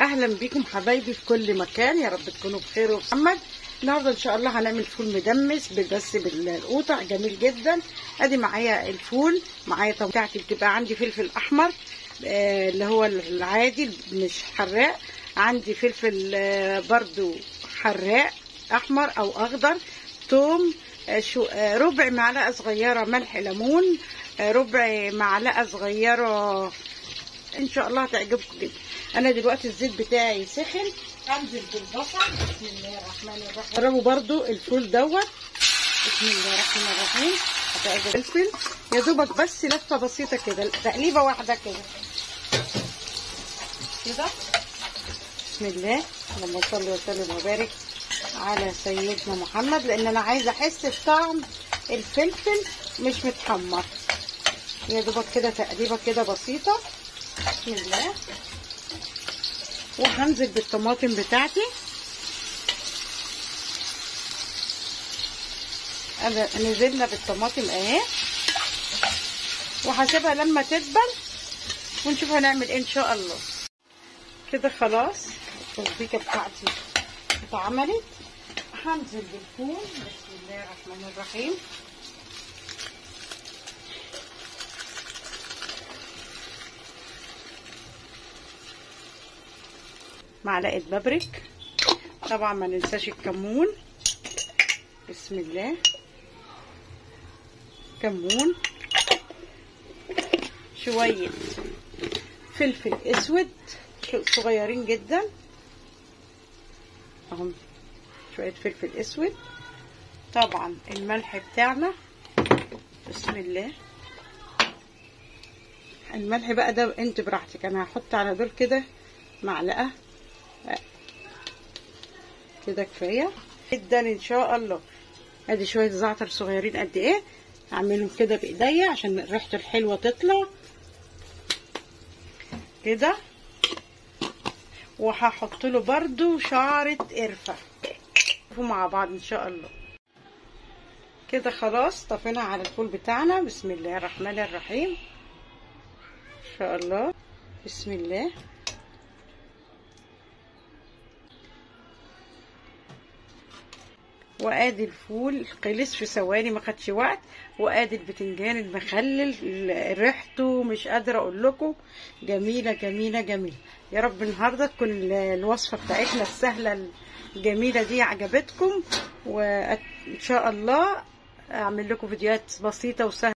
اهلا بيكم حبايبي في كل مكان يا رب تكونوا بخير ومحمد النهارده ان شاء الله هنعمل فول مدمس بس بالقوطع جميل جدا ادي معايا الفول معايا طب بتاعتي بتبقى عندي فلفل احمر آه اللي هو العادي مش حراق عندي فلفل آه برضو حراق احمر او اخضر توم آه شو آه ربع معلقه صغيره ملح ليمون آه ربع معلقه صغيره ان شاء الله هتعجبكم جدا انا دلوقتي الزيت بتاعي سخن هنزل بالبصل بسم الله الرحمن الرحيم جربوا برضو الفول دوت بسم الله الرحمن الرحيم هتعجب الفلفل يا دوبك بس لفه بسيطه كده تقليبه واحده كده كده بسم الله اللهم صل وسلم وبارك على سيدنا محمد لان انا عايزه احس بطعم الفلفل مش متحمر يا دوبك كده تقليبه كده بسيطه بسم الله وهنزل بالطماطم بتاعتي انا نزلنا بالطماطم اهي وهسيبها لما تدبل ونشوف هنعمل ايه ان شاء الله كده خلاص التسبيكه بتاعتي اتعملت هنزل بالفول بسم الله الرحمن الرحيم معلقه بابريك طبعا ما ننساش الكمون بسم الله كمون شويه فلفل اسود صغيرين جدا اهم شويه فلفل اسود طبعا الملح بتاعنا بسم الله الملح بقى ده انت براحتك انا هحط على دول كده معلقه كده كفايه جدا ان شاء الله ادي شويه زعتر صغيرين قد ايه هعملهم كده بايديا عشان ريحته الحلوه تطلع كده وهحط له برده شعره قرفه مع بعض ان شاء الله كده خلاص طفينا على الفول بتاعنا بسم الله الرحمن الرحيم ان شاء الله بسم الله وادي الفول خلص في ثواني ما خدش وقت وادي البتنجان المخلل ريحته مش قادره اقول لكم جميله جميله جميله يا رب النهارده تكون الوصفه بتاعتنا السهله الجميله دي عجبتكم وان شاء الله اعمل لكم فيديوهات بسيطه وسهله